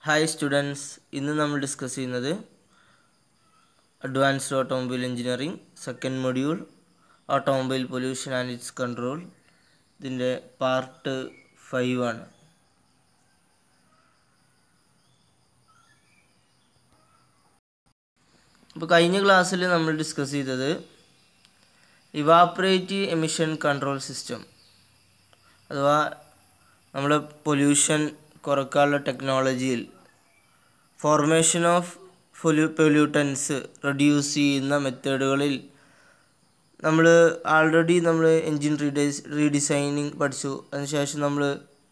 hi students ഇന്ന് നമ്മൾ discuss ചെയ്യുന്നത് advanced automobile engineering second module automobile pollution and its control ഇതിൻ്റെ part five ആണ് അപ്പോൾ കഴിഞ്ഞ ക്ലാസ്സിൽ നമ്മൾ ഡിസ്കസ് ചെയ്തത് ഇവാപ്പറേറ്റീവ് എമിഷൻ കൺട്രോൾ സിസ്റ്റം അഥവാ നമ്മുടെ പൊല്യൂഷൻ കുറക്കാനുള്ള ടെക്നോളജിയിൽ ഫോർമേഷൻ ഓഫ് പൊല്യൂ പൊല്യൂട്ടൻസ് റെഡ്യൂസ് ചെയ്യുന്ന മെത്തേഡുകളിൽ നമ്മൾ ആൾറെഡി നമ്മൾ എൻജിൻ റീഡൈസ് റീഡിസൈനിങ് പഠിച്ചു അതിനുശേഷം നമ്മൾ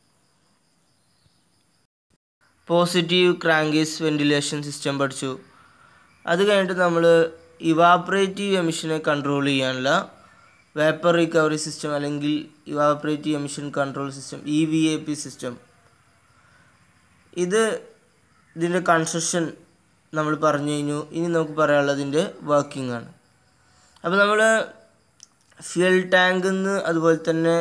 പോസിറ്റീവ് ക്രാങ്കേസ് വെൻറ്റിലേഷൻ സിസ്റ്റം പഠിച്ചു അത് കഴിഞ്ഞിട്ട് നമ്മൾ ഇവാപ്പറേറ്റീവ് എമിഷനെ കൺട്രോൾ ചെയ്യാനുള്ള വേപ്പർ റിക്കവറി സിസ്റ്റം അല്ലെങ്കിൽ evaporative emission control system E V A P system ഇത് ഇതിൻ്റെ കൺസ്ട്രക്ഷൻ നമ്മൾ പറഞ്ഞു കഴിഞ്ഞു ഇനി നമുക്ക് പറയാനുള്ളതിൻ്റെ വർക്കിംഗ് ആണ് അപ്പോൾ നമ്മൾ ഫ്യൂൽ ടാങ്കിൽ നിന്ന് അതുപോലെ തന്നെ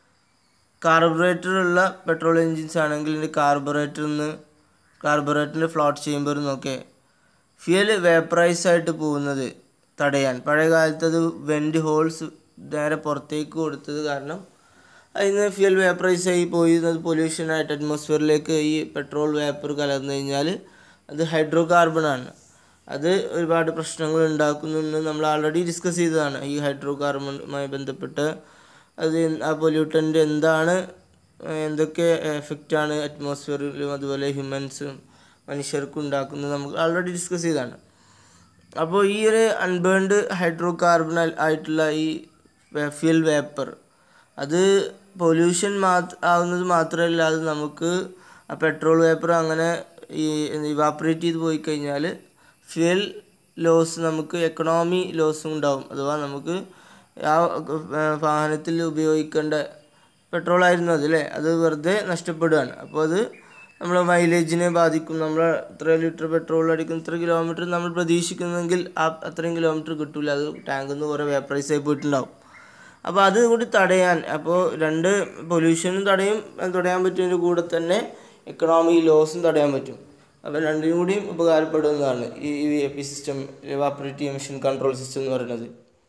കാർബറേറ്ററുള്ള പെട്രോൾ എൻജിൻസ് ആണെങ്കിൽ ഇതിൻ്റെ കാർബറേറ്ററിൽ നിന്ന് കാർബറേറ്ററിൻ്റെ ഫ്ലോട്ട് ചേമ്പറിൽ നിന്നൊക്കെ ഫ്യൂൽ വേപ്പറൈസ് ആയിട്ട് പോകുന്നത് തടയാൻ പഴയ കാലത്ത് അത് വെൻറ്റ് ഹോൾസ് നേരെ പുറത്തേക്ക് കൊടുത്തത് കാരണം അതിന് ഫ്യൂൽ വേപ്പറൈസ് ആയി പോയി അത് പൊല്യൂഷനായിട്ട് അറ്റ്മോസ്ഫിയറിലേക്ക് ഈ പെട്രോൾ വേപ്പർ കലർന്നു കഴിഞ്ഞാൽ അത് ഹൈഡ്രോ കാർബണാണ് അത് ഒരുപാട് പ്രശ്നങ്ങൾ ഉണ്ടാക്കുന്നുണ്ട് നമ്മൾ ആൾറെഡി ഡിസ്കസ് ചെയ്തതാണ് ഈ ഹൈഡ്രോ കാർബണുമായി ബന്ധപ്പെട്ട് അത് ആ പൊല്യൂട്ടൻ്റ് എന്താണ് എന്തൊക്കെ എഫക്റ്റാണ് അറ്റ്മോസ്ഫിയറിലും അതുപോലെ ഹ്യൂമൻസും മനുഷ്യർക്കും ഉണ്ടാക്കുന്നത് നമുക്ക് ആൾറെഡി ഡിസ്കസ് ചെയ്തതാണ് അപ്പോൾ ഈ ഒരു അൺബേൺഡ് ഹൈഡ്രോ കാർബൺ ആയിട്ടുള്ള ഈ ഫ്യൂൽ വേപ്പർ അത് പൊല്യൂഷൻ മാത്ര ആവുന്നത് മാത്രമല്ല അത് നമുക്ക് ആ പെട്രോൾ വേപ്പർ അങ്ങനെ ഈ ഇവാപ്പറേറ്റ് ചെയ്ത് പോയി കഴിഞ്ഞാൽ ഫ്യൂൽ ലോസ് നമുക്ക് എക്കണോമി ലോസും ഉണ്ടാവും അഥവാ നമുക്ക് ആ വാഹനത്തിൽ ഉപയോഗിക്കേണ്ട പെട്രോൾ ആയിരുന്നു അത് അല്ലേ അത് വെറുതെ നഷ്ടപ്പെടുകയാണ് അപ്പോൾ അത് നമ്മളെ മൈലേജിനെ ബാധിക്കും നമ്മൾ ഇത്ര ലിറ്റർ പെട്രോൾ അടിക്കുന്ന ഇത്ര കിലോമീറ്റർ നമ്മൾ പ്രതീക്ഷിക്കുന്നെങ്കിൽ ആ അത്രയും കിലോമീറ്റർ കിട്ടില്ല അത് ടാങ്കിൽ നിന്ന് കുറേ വേപ്പറൈസ് ആയി പോയിട്ടുണ്ടാവും അപ്പോൾ അത് കൂടി തടയാൻ അപ്പോൾ രണ്ട് പൊല്യൂഷനും തടയും തടയാൻ പറ്റുന്നതിൻ്റെ കൂടെ തന്നെ എക്കണോമിക് ലോസും തടയാൻ പറ്റും അപ്പോൾ രണ്ടിനും കൂടിയും ഉപകാരപ്പെടുന്നതാണ് ഈ V A P system evaporative emission control system എന്ന് പറയുന്നത്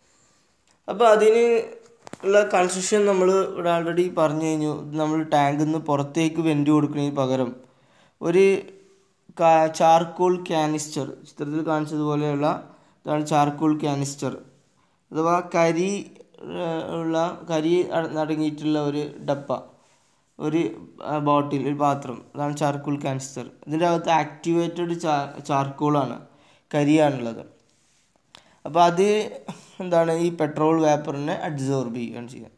അപ്പോൾ അതിന് ഉള്ള കൺസ്ട്രക്ഷൻ നമ്മൾ ഇവിടെ ആൾറെഡി പറഞ്ഞു കഴിഞ്ഞു നമ്മൾ ടാങ്കിൽ നിന്ന് പുറത്തേക്ക് വെൻറ്റ് കൊടുക്കുന്നതിന് പകരം ഒരു ചാർക്കോൾ ക്യാനിസ്റ്റർ ചിത്രത്തിൽ കാണിച്ചതുപോലെയുള്ള ഇതാണ് ചാർക്കോൾ ക്യാനിസ്റ്റർ അഥവാ കരി ഉള്ള കരി അടങ്ങിയിട്ടുള്ള ഒരു ഡപ്പ ഒരു ബോട്ടിൽ ഒരു പാത്രം അതാണ് ചാർക്കോൾ ക്യാനിസ്റ്റർ ഇതിൻ്റെ അകത്ത് ആക്ടിവേറ്റഡ് ചാ ചാർക്കോളാണ് കരിയാണുള്ളത് അപ്പോൾ അത് എന്താണ് ഈ പെട്രോൾ വേപ്പറിനെ അബ്സോർബ് ചെയ്യുകയാണ് ചെയ്യുക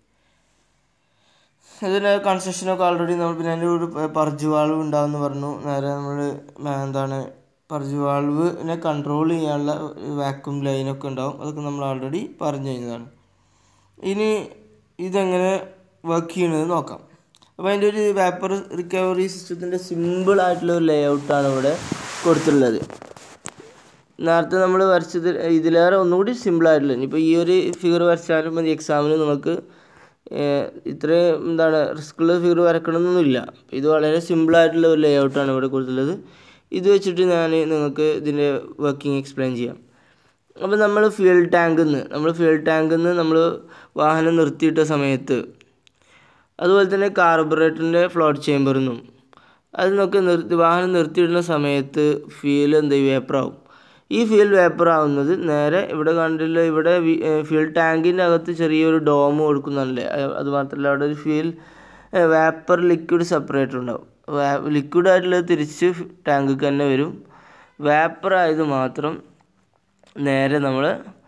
ഇതിൻ്റെ കൺസ്ട്രക്ഷനൊക്കെ ഓൾറെഡി നമ്മൾ പിന്നെ അതിൻ്റെ ഒരു പർജ് വാൾവ് ഉണ്ടാവുമെന്ന് പറഞ്ഞു നേരെ നമ്മൾ എന്താണ് പർജ് വാൾവിനെ കൺട്രോൾ ചെയ്യാനുള്ള വാക്യൂം ലൈനൊക്കെ ഉണ്ടാവും അതൊക്കെ നമ്മൾ ഓൾറെഡി പറഞ്ഞു കഴിഞ്ഞതാണ് ഇനി ഇതെങ്ങനെ വർക്ക് ചെയ്യണമെന്ന് നോക്കാം അപ്പോൾ അതിൻ്റെ ഒരു വേപ്പർ റിക്കവറി സിസ്റ്റത്തിൻ്റെ സിമ്പിൾ ആയിട്ടുള്ള ഒരു ലേ ഔട്ടാണ് ഇവിടെ കൊടുത്തിട്ടുള്ളത് നേരത്തെ നമ്മൾ വരച്ചത് ഇതിലേറെ ഒന്നുകൂടി സിമ്പിളായിട്ടുള്ള ഇനിയിപ്പോൾ ഈ ഒരു ഫിഗർ വരച്ചാലും മതി എക്സാമിന് നമുക്ക് ഇത്രയും എന്താണ് റിസ്ക്കുള്ള ഫിഗർ വരക്കണമെന്നൊന്നുമില്ല ഇത് വളരെ സിമ്പിളായിട്ടുള്ള ഒരു ലേ ഔട്ടാണ് ഇവിടെ കൊടുത്തിട്ടുള്ളത് ഇത് വെച്ചിട്ട് ഞാൻ നിങ്ങൾക്ക് ഇതിൻ്റെ വർക്കിംഗ് എക്സ്പ്ലെയിൻ ചെയ്യാം അപ്പോൾ നമ്മൾ ഫ്യൂൽ ടാങ്കിൽ നിന്ന് നമ്മൾ ഫ്യൂൽ ടാങ്കിൽ നിന്ന് നമ്മൾ വാഹനം നിർത്തിയിട്ട സമയത്ത് അതുപോലെ തന്നെ കാർബറേറ്ററിൻ്റെ ഫ്ലോട്ട് ചേമ്പറിൽ നിന്നും അതിൽ നിന്നൊക്കെ നിർത്തി വാഹനം നിർത്തിയിടുന്ന സമയത്ത് ഫ്യൂൽ എന്ത് വേപ്പറാവും ഈ ഫ്യൂൽ വേപ്പർ ആവുന്നത് നേരെ ഇവിടെ കണ്ടില്ല ഇവിടെ ഫ്യൂൽ ടാങ്കിൻ്റെ അകത്ത് ചെറിയൊരു ഡോം കൊടുക്കുന്നുണ്ടല്ലേ അത് മാത്രമല്ല അവിടെ ഒരു ഫ്യൂൽ വേപ്പർ ലിക്വിഡ് സെപ്പറേറ്റർ ഉണ്ടാവും ലിക്വിഡ് ആയിട്ടുള്ളത് തിരിച്ച് ടാങ്കിക്ക് തന്നെ വരും വേപ്പർ ആയത് മാത്രം നേരെ നമ്മൾ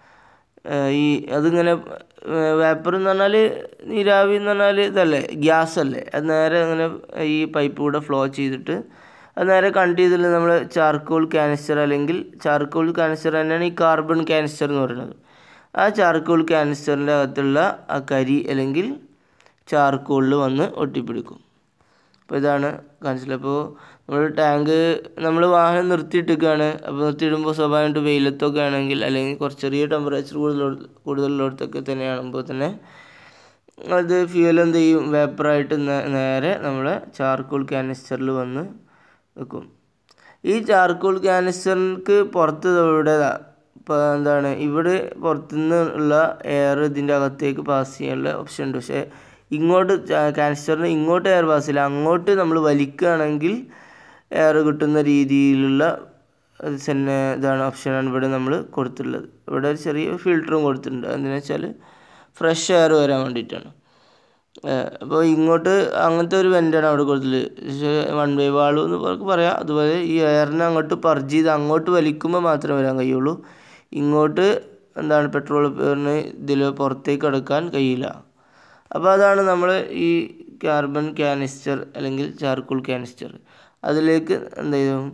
ഈ അതിങ്ങനെ വേപ്പർ എന്ന് പറഞ്ഞാൽ നീരാവി എന്ന് പറഞ്ഞാൽ ഇതല്ലേ ഗ്യാസ് അല്ലേ അത് നേരെ അങ്ങനെ ഈ പൈപ്പ് കൂടെ ഫ്ലോ ചെയ്തിട്ട് അത് നേരെ കണക്ട് ചെയ്തില്ല നമ്മൾ ചാർക്കോൾ കാനിസ്റ്റർ അല്ലെങ്കിൽ ചാർക്കോൾ കാനിസ്റ്റർ തന്നെയാണ് ഈ കാർബൺ കാനിസ്റ്റർ എന്ന് പറയുന്നത് ആ ചാർക്കോൾ കാനിസ്റ്ററിൻ്റെ അകത്തുള്ള ആ കരി അല്ലെങ്കിൽ ചാർക്കോളിൽ വന്ന് ഒട്ടിപ്പിടിക്കും അപ്പോൾ ഇതാണ് കാണിച്ചത് അപ്പോൾ നമ്മൾ ടാങ്ക് നമ്മൾ വാഹനം നിർത്തിയിട്ടൊക്കെയാണ് അപ്പോൾ നിർത്തിയിടുമ്പോൾ സ്വാഭാവികമായിട്ട് വെയിലത്തൊക്കെ ആണെങ്കിൽ അല്ലെങ്കിൽ കുറച്ച് ചെറിയ ടെമ്പറേച്ചർ കൂടുതൽ കൂടുതലുള്ളിടത്തൊക്കെ തന്നെ ആകുമ്പോൾ തന്നെ അത് ഫ്യൂൽ എന്ത് ചെയ്യും വേപ്പറായിട്ട് നേരെ നമ്മളെ ചാർക്കോൾ കാനിസ്റ്ററിൽ വന്ന് വെക്കും ഈ ചാർക്കോൾ ക്യാനിസ്റ്ററിക്ക് പുറത്ത് ഇവിടെ ഇപ്പോൾ എന്താണ് ഇവിടെ പുറത്തുനിന്ന് ഉള്ള എയർ ഇതിൻ്റെ അകത്തേക്ക് പാസ് ചെയ്യാനുള്ള ഓപ്ഷൻ ഉണ്ട് പക്ഷേ ഇങ്ങോട്ട് ക്യാനിസ്റ്ററിന് ഇങ്ങോട്ട് എയർ പാസ് ചെയ്യില്ല അങ്ങോട്ട് നമ്മൾ വലിക്കുകയാണെങ്കിൽ എയർ കിട്ടുന്ന രീതിയിലുള്ള തന്നെ ഇതാണ് ഓപ്ഷനാണ് ഇവിടെ നമ്മൾ കൊടുത്തിട്ടുള്ളത് ഇവിടെ ഒരു ചെറിയ ഫിൽറ്ററും കൊടുത്തിട്ടുണ്ട് എന്തിനാ വെച്ചാൽ ഫ്രഷ് എയർ വരാൻ വേണ്ടിയിട്ടാണ് അപ്പോൾ ഇങ്ങോട്ട് അങ്ങനത്തെ ഒരു വെൻ്റാണ് അവിടെ കൊടുത്തിട്ടുള്ളത് വൺ വേ വാൾവ് എന്ന് നമുക്ക് പറയാം അതുപോലെ ഈ എയറിനെ അങ്ങോട്ട് പർജ് ചെയ്ത് അങ്ങോട്ട് വലിക്കുമ്പോൾ മാത്രമേ വരാൻ കഴിയുള്ളൂ ഇങ്ങോട്ട് എന്താണ് പെട്രോൾ ഇതിൽ പുറത്തേക്ക് കടക്കാൻ കഴിയില്ല അപ്പോൾ അതാണ് നമ്മൾ ഈ കാർബൺ കാനിസ്റ്റർ അല്ലെങ്കിൽ ചാർക്കോൾ കാനിസ്റ്റർ അതിലേക്ക് എന്ത് ചെയ്യും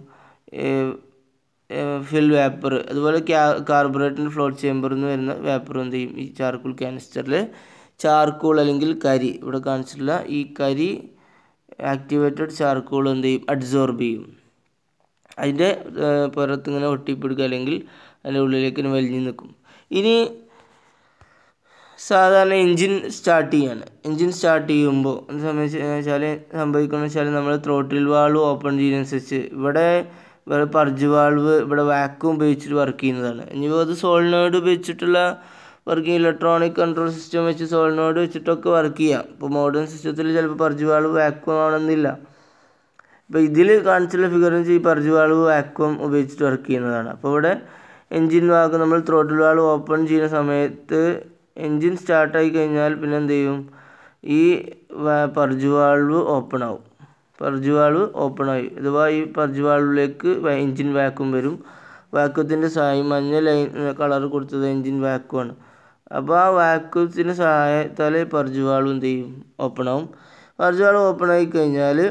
ഫിൽ വേപ്പർ അതുപോലെ കാർബറേറ്ററിൻ്റെ ഫ്ലോട്ട് ചേമ്പറിൽ നിന്ന് വരുന്ന വേപ്പർ എന്ത് ചെയ്യും ഈ ചാർക്കോൾ കാനിസ്റ്ററിൽ ചാർക്കോൾ അല്ലെങ്കിൽ കരി ഇവിടെ കാണിച്ചിട്ടുള്ള ഈ കരി ആക്ടിവേറ്റഡ് ചാർക്കോൾ എന്ത് ചെയ്യും അഡ്സോർബ് ചെയ്യും അതിൻ്റെ പുറത്ത് ഇങ്ങനെ ഒട്ടിപ്പിടിക്കുക അല്ലെങ്കിൽ അതിൻ്റെ ഉള്ളിലേക്ക് ഇങ്ങനെ വലിഞ്ഞ് നിൽക്കും ഇനി സാധാരണ എൻജിൻ സ്റ്റാർട്ട് ചെയ്യാണ് എൻജിൻ സ്റ്റാർട്ട് ചെയ്യുമ്പോൾ എന്ത് സംബന്ധിച്ച് വെച്ചാൽ സംഭവിക്കുന്നത് വെച്ചാൽ നമ്മൾ ത്രോട്ടിൽ വാൾവ് ഓപ്പൺ ചെയ്യുന്നതനുസരിച്ച് ഇവിടെ ഇവിടെ പർജ് വാൾവ് ഇവിടെ വാക്യൂം ഉപയോഗിച്ചിട്ട് വർക്ക് ചെയ്യുന്നതാണ് ഇനിയിപ്പോൾ അത് സോളിനോയിഡ് ഉപയോഗിച്ചിട്ടുള്ള വർക്കിംഗ് ഇലക്ട്രോണിക് കൺട്രോൾ സിസ്റ്റം വെച്ച് സോളിനോയിഡ് വെച്ചിട്ടൊക്കെ വർക്ക് ചെയ്യാം ഇപ്പോൾ മോഡേൺ സിസ്റ്റത്തിൽ ചിലപ്പോൾ പർജ് വാൾവ് വാക്യൂം ആവണമെന്നില്ല ഇപ്പോൾ ഇതിൽ കാണിച്ചുള്ള ഫിഗറിന് ഈ പർജ് വാൾവ് വാക്യൂം ഉപയോഗിച്ചിട്ട് വർക്ക് ചെയ്യുന്നതാണ് അപ്പോൾ ഇവിടെ എൻജിൻ വാക്ക് നമ്മൾ ത്രോട്ടിൽ വാൾവ് ഓപ്പൺ ചെയ്യുന്ന സമയത്ത് എൻജിൻ സ്റ്റാർട്ടായി കഴിഞ്ഞാൽ പിന്നെ എന്ത് ചെയ്യും ഈ പർജ് വാൾവ് ഓപ്പൺ ആവും പർജ് വാൾവ് ഓപ്പൺ ആയി അഥവാ ഈ പർജ് വാൾവിലേക്ക് എൻജിൻ വാക്യൂം വരും വാക്യൂത്തിൻ്റെ സഹായം മഞ്ഞ ലൈൻ കളർ കൊടുത്തത് എൻജിൻ വാക്യൂമാണ് അപ്പോൾ ആ വാക്യൂത്തിൻ്റെ സഹായത്താൽ പർജ് വാൾവ് എന്ത് ചെയ്യും ഓപ്പൺ ആവും പർജ് വാൾവ് ഓപ്പൺ ആയി കഴിഞ്ഞാൽ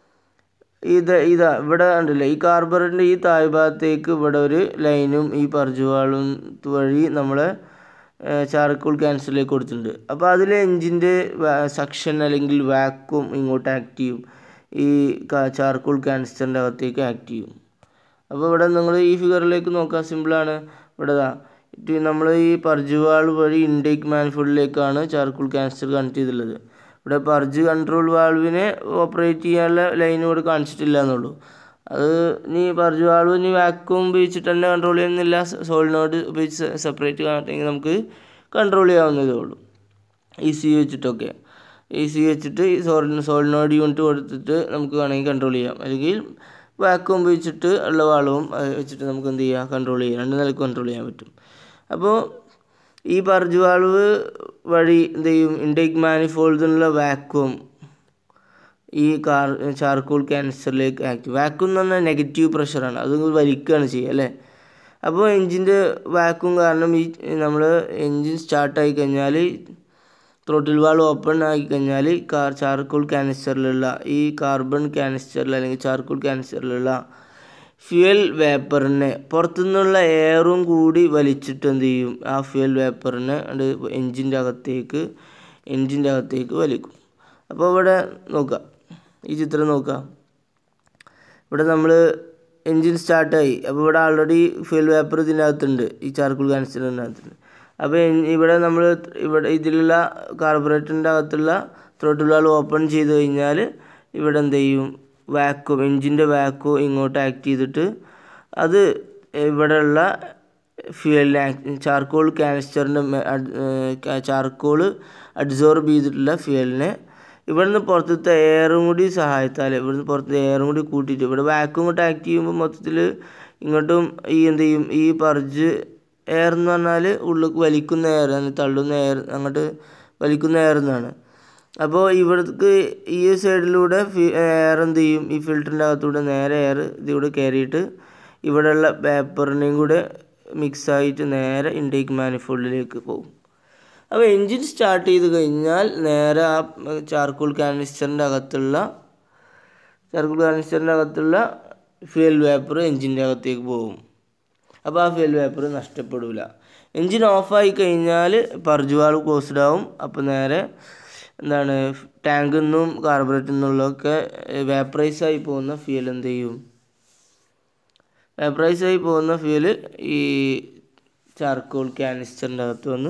ഇത് ഇതാ ഇവിടെ ഉണ്ടല്ലോ ഈ കാർബറിൻ്റെ ഈ താഴ്ഭാഗത്തേക്ക് ഇവിടെ ഒരു ലൈനും ഈ പർജ് വാൾവും വഴി നമ്മളെ ചാർക്കോൾ ക്യാൻസറിലേക്ക് കൊടുത്തിട്ടുണ്ട് അപ്പോൾ അതിൽ എൻജിൻ്റെ സക്ഷൻ അല്ലെങ്കിൽ വാക്വം ഇങ്ങോട്ട് ആക്ട് ചെയ്യും ഈ ചാർക്കോൾ ക്യാൻസ്റ്ററിൻ്റെ അകത്തേക്ക് ആക്ട് ചെയ്യും അപ്പോൾ ഇവിടെ നിങ്ങൾ ഈ ഫിഗറിലേക്ക് നോക്കാൻ സിമ്പിളാണ് ഇവിടെ നമ്മൾ ഈ പർജ് വാൾവ് വഴി ഇൻടേക്ക് മാനിഫോൾഡിലേക്കാണ് ചാർക്കോൾ ക്യാൻസ്റ്റർ കണക്ട് ചെയ്തിട്ടുള്ളത് ഇവിടെ പർജ് കൺട്രോൾ വാൾവിനെ ഓപ്പറേറ്റ് ചെയ്യാനുള്ള ലൈൻ ഇവിടെ കാണിച്ചിട്ടില്ല എന്നുള്ളൂ അത് നീ പർജ് വാൾവ് നീ വാക്വം ഉപയോഗിച്ചിട്ട് തന്നെ കൺട്രോൾ ചെയ്യുന്നില്ല സോളിനോട് ഉപയോഗിച്ച് സെപ്പറേറ്റ് കാണിട്ടെങ്കിൽ നമുക്ക് കൺട്രോൾ ചെയ്യാവുന്നതേ ഉള്ളൂ ഇ സി വെച്ചിട്ടൊക്കെ ഇ സി വെച്ചിട്ട് ഈ സോളിന് സോളിനോട് യൂണിറ്റ് കൊടുത്തിട്ട് നമുക്ക് വേണമെങ്കിൽ കൺട്രോൾ ചെയ്യാം അല്ലെങ്കിൽ വാക്വം ഉപയോഗിച്ചിട്ട് ഉള്ള വാളവും വെച്ചിട്ട് നമുക്ക് എന്ത് ചെയ്യാം കൺട്രോൾ ചെയ്യാം രണ്ട് നിലക്ക് കൺട്രോൾ ചെയ്യാൻ പറ്റും അപ്പോൾ ഈ പർജ് വാൾവ് വഴി എന്ത് ചെയ്യും ഇൻടേക്ക് മാനിഫോൾഡിനുള്ള വാക്വം ഈ കാർ ചാർക്കോൾ ക്യാൻസറിലേക്ക് ആക്റ്റീവ് വാക്വം എന്ന് പറഞ്ഞാൽ നെഗറ്റീവ് പ്രഷറാണ് അത് വലിക്കുകയാണ് ചെയ്യുക അല്ലേ അപ്പോൾ എൻജിൻ്റെ വാക്വം കാരണം ഈ നമ്മൾ എൻജിൻ സ്റ്റാർട്ടായി കഴിഞ്ഞാൽ ത്രോട്ടിൽ വാൾ ഓപ്പൺ ആയി കഴിഞ്ഞാൽ കാർ ചാർക്കോൾ ക്യാനിസ്റ്ററിലുള്ള ഈ കാർബൺ ക്യാനിസ്റ്ററിൽ അല്ലെങ്കിൽ ചാർക്കോൾ ക്യാനിസ്റ്ററിലുള്ള ഫ്യൂൽ വേപ്പറിനെ പുറത്തുനിന്നുള്ള എയറും കൂടി വലിച്ചിട്ട് എന്ത് ചെയ്യും ആ ഫ്യൂൽ വേപ്പറിനെ എൻജിൻ്റെ അകത്തേക്ക് എൻജിൻ്റെ അകത്തേക്ക് വലിക്കും അപ്പോൾ ഇവിടെ നോക്കുക ഈ ചിത്രം നോക്കുക ഇവിടെ നമ്മൾ എൻജിൻ സ്റ്റാർട്ടായി അപ്പോൾ ഇവിടെ ആൾറെഡി ഫ്യൂൽ വേപ്പർ ഇതിൻ്റെ അകത്തുണ്ട് ഈ ചാർക്കോൾ ക്യാനിസ്റ്ററിൻ്റെ അകത്തുണ്ട് അപ്പോൾ ഇവിടെ നമ്മൾ ഇവിടെ ഇതിലുള്ള കാർബറേറ്ററിൻ്റെ അകത്തുള്ള ത്രോട്ടിൽ വാൾ ഓപ്പൺ ചെയ്ത് കഴിഞ്ഞാൽ ഇവിടെ എന്ത് ചെയ്യും വാക്വം എൻജിൻ്റെ വാക്വം ഇങ്ങോട്ട് ആക്ട് ചെയ്തിട്ട് അത് ഇവിടെയുള്ള ഫ്യൂവലിനെ ചാർക്കോൾ കാനിസ്റ്ററിൻ്റെ ചാർക്കോൾ അഡ്സോർബ് ചെയ്തിട്ടുള്ള ഫ്യൂവലിനെ ഇവിടുന്ന് പുറത്തത്തെ എയറും കൂടി സഹായത്താൽ ഇവിടുന്ന് പുറത്തെ എയറും കൂടി കൂട്ടിയിട്ട് ഇവിടെ വാക്വം ഇങ്ങോട്ട് ആക്ട് ചെയ്യുമ്പോൾ മൊത്തത്തിൽ ഇങ്ങോട്ടും ഈ എന്ത് ചെയ്യും ഈ പർജ് എയർ എന്ന് പറഞ്ഞാൽ ഉള്ളിൽ വലിക്കുന്ന എയർ തള്ളുന്ന എയർ അങ്ങോട്ട് വലിക്കുന്ന എയർ എന്നാണ് അപ്പോൾ ഇവിടേക്ക് ഈ സൈഡിലൂടെ എയർ എന്ത് ചെയ്യും ഈ ഫിൽറ്ററിൻ്റെ അകത്തൂടെ നേരെ എയർ ഇതിലൂടെ കയറിയിട്ട് ഇവിടെയുള്ള പേപ്പറിനെയും കൂടെ മിക്സായിട്ട് നേരെ ഇൻടേക്ക് മാനിഫോൾഡിലേക്ക് പോകും അപ്പോൾ എൻജിൻ സ്റ്റാർട്ട് ചെയ്ത് കഴിഞ്ഞാൽ നേരെ ആ ചാർക്കോൾ കാനിസ്റ്ററിൻ്റെ അകത്തുള്ള ചാർക്കോൾ കാനിസ്റ്ററിൻ്റെ അകത്തുള്ള ഫ്യൂൽ വേപ്പർ എൻജിൻ്റെ അകത്തേക്ക് പോകും അപ്പോൾ ആ ഫ്യൂൽ വേപ്പർ നഷ്ടപ്പെടില്ല എൻജിൻ ഓഫായി കഴിഞ്ഞാൽ പർജുവാൾ ക്ലോസ്ഡ് ആവും അപ്പോൾ നേരെ എന്താണ് ടാങ്കിൽ നിന്നും കാർബറേറ്റിൽ നിന്നുള്ളതൊക്കെ വേപ്പറൈസ് ആയി പോകുന്ന ഫ്യൂൽ എന്ത് ചെയ്യും വേപ്പറൈസ് ആയി പോകുന്ന ഫ്യൂൽ ഈ ചാർക്കോൾ കാനിസ്റ്ററിൻ്റെ അകത്ത് വന്ന്